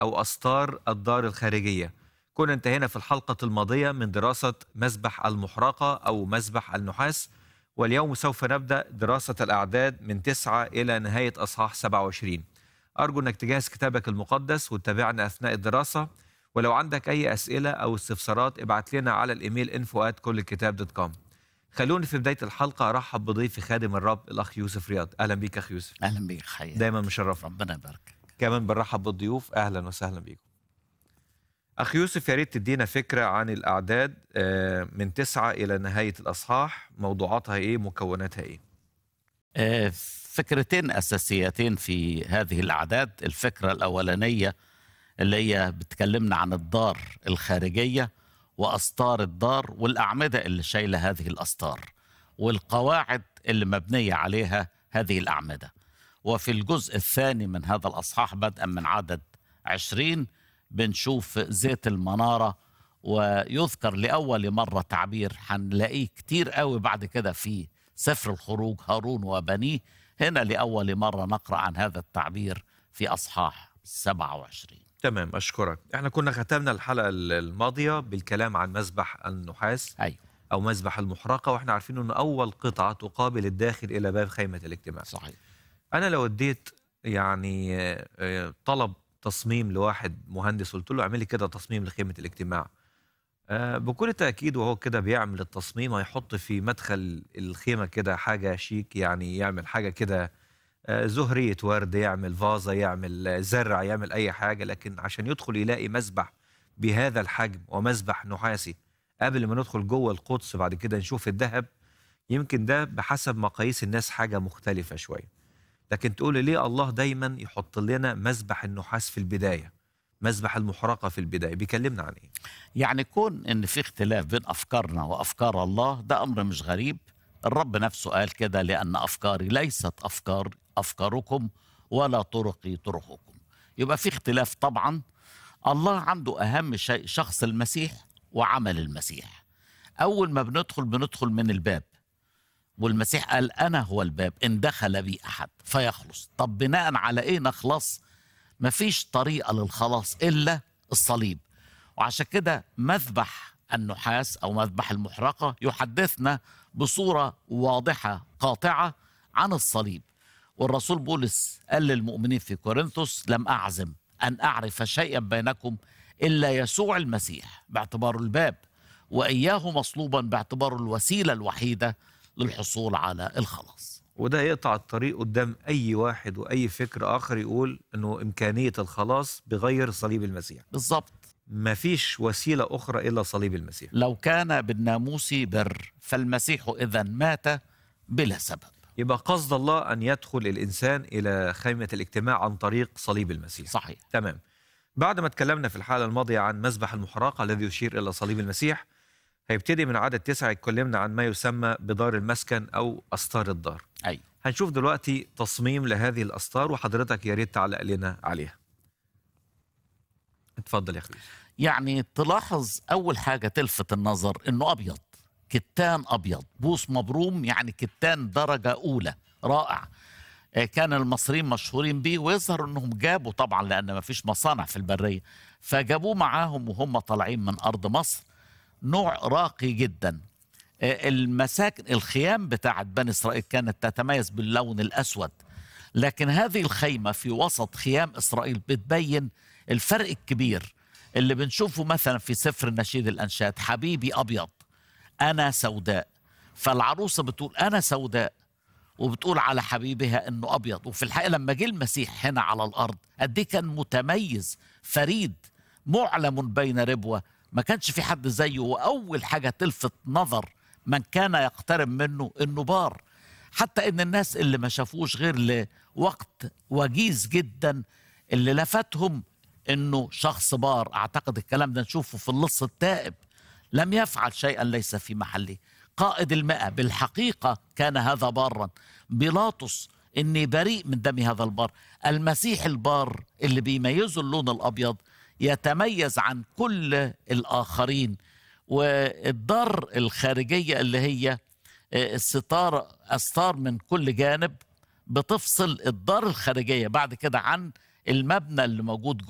أو أستار الدار الخارجية كنا انتهينا في الحلقة الماضية من دراسة مسبح المحرقة أو مسبح النحاس واليوم سوف نبدأ دراسة الأعداد من 9 إلى نهاية أصحاح 27 أرجو أنك تجهز كتابك المقدس وتتابعنا أثناء الدراسة ولو عندك أي أسئلة أو استفسارات ابعت لنا على الإيميل info كل الكتاب دوت كوم خلوني في بداية الحلقة أرحب بضيفي خادم الرب الأخ يوسف رياض أهلا بيك أخ يوسف اهلا بيك حيا دايما مشرف ربنا يبارك كمان بنرحب بالضيوف اهلا وسهلا بيكم اخ يوسف يا ريت تدينا فكره عن الاعداد آه، من تسعة الى نهايه الاصحاح موضوعاتها ايه مكوناتها ايه آه، فكرتين اساسيتين في هذه الاعداد الفكره الاولانيه اللي هي بتكلمنا عن الدار الخارجيه واستار الدار والاعمده اللي شايله هذه الاستار والقواعد اللي مبنيه عليها هذه الاعمده وفي الجزء الثاني من هذا الاصحاح بدءا من عدد عشرين بنشوف زيت المناره ويذكر لاول مره تعبير هنلاقيه كتير قوي بعد كده في سفر الخروج هارون وبنيه هنا لاول مره نقرا عن هذا التعبير في اصحاح 27 تمام اشكرك احنا كنا ختمنا الحلقه الماضيه بالكلام عن مسبح النحاس ايوه او مسبح المحرقه واحنا عارفين انه اول قطعه تقابل الداخل الى باب خيمه الاجتماع صحيح انا لو اديت يعني آه، آه، طلب تصميم لواحد مهندس قلت له اعمل لي كده تصميم لخيمه الاجتماع آه، بكل تاكيد وهو كده بيعمل التصميم هيحط في مدخل الخيمه كده حاجه شيك يعني يعمل حاجه كده آه، زهريه ورد يعمل فازه يعمل آه، زرع يعمل اي حاجه لكن عشان يدخل يلاقي مسبح بهذا الحجم ومسبح نحاسي قبل ما ندخل جوه القدس بعد كده نشوف الذهب يمكن ده بحسب مقاييس الناس حاجه مختلفه شويه لكن تقول لي ليه الله دايما يحط لنا مسبح النحاس في البدايه مسبح المحرقه في البدايه بيكلمنا عن ايه يعني كون ان في اختلاف بين افكارنا وافكار الله ده امر مش غريب الرب نفسه قال كده لان افكاري ليست افكار افكاركم ولا طرقي طرقكم يبقى في اختلاف طبعا الله عنده اهم شيء شخص المسيح وعمل المسيح اول ما بندخل بندخل من الباب والمسيح قال انا هو الباب ان دخل بي احد فيخلص طب بناء على ايه نخلص مفيش طريقه للخلاص الا الصليب وعشان كده مذبح النحاس او مذبح المحرقه يحدثنا بصوره واضحه قاطعه عن الصليب والرسول بولس قال للمؤمنين في كورنثوس لم اعزم ان اعرف شيئا بينكم الا يسوع المسيح باعتباره الباب واياه مصلوبا باعتباره الوسيله الوحيده للحصول على الخلاص وده يقطع الطريق قدام اي واحد واي فكر اخر يقول انه امكانيه الخلاص بغير صليب المسيح بالضبط مفيش وسيله اخرى الا صليب المسيح لو كان بالناموس بر فالمسيح اذا مات بلا سبب يبقى قصد الله ان يدخل الانسان الى خيمه الاجتماع عن طريق صليب المسيح صحيح تمام بعد ما اتكلمنا في الحلقه الماضيه عن مسبح المحرقه الذي يشير الى صليب المسيح هيبتدي من عدد تسعة يتكلمنا عن ما يسمى بدار المسكن او استار الدار ايوه هنشوف دلوقتي تصميم لهذه الاستار وحضرتك يا ريت تعلق لنا عليها اتفضل يا اخوي يعني تلاحظ اول حاجه تلفت النظر انه ابيض كتان ابيض بوس مبروم يعني كتان درجه اولى رائع آه، كان المصريين مشهورين بيه ويظهر انهم جابوا طبعا لان ما فيش مصانع في البريه فجابوه معاهم وهم طالعين من ارض مصر نوع راقي جدا آه، المساكن الخيام بتاعت بني اسرائيل كانت تتميز باللون الاسود لكن هذه الخيمه في وسط خيام اسرائيل بتبين الفرق الكبير اللي بنشوفه مثلا في سفر النشيد الانشاد حبيبي ابيض انا سوداء فالعروسه بتقول انا سوداء وبتقول على حبيبها انه ابيض وفي الحقيقه لما جه المسيح هنا على الارض قد إيه كان متميز فريد معلم بين ربوه ما كانش في حد زيه واول حاجه تلفت نظر من كان يقترب منه انه بار حتى ان الناس اللي ما شافوش غير لوقت وجيز جدا اللي لفتهم انه شخص بار اعتقد الكلام ده نشوفه في اللص التائب لم يفعل شيئا ليس في محله قائد المئة بالحقيقة كان هذا بارا بيلاطس إني بريء من دم هذا البار المسيح البار اللي بيميزه اللون الأبيض يتميز عن كل الآخرين والدار الخارجية اللي هي آه، الستار أستار من كل جانب بتفصل الدار الخارجية بعد كده عن المبنى اللي موجود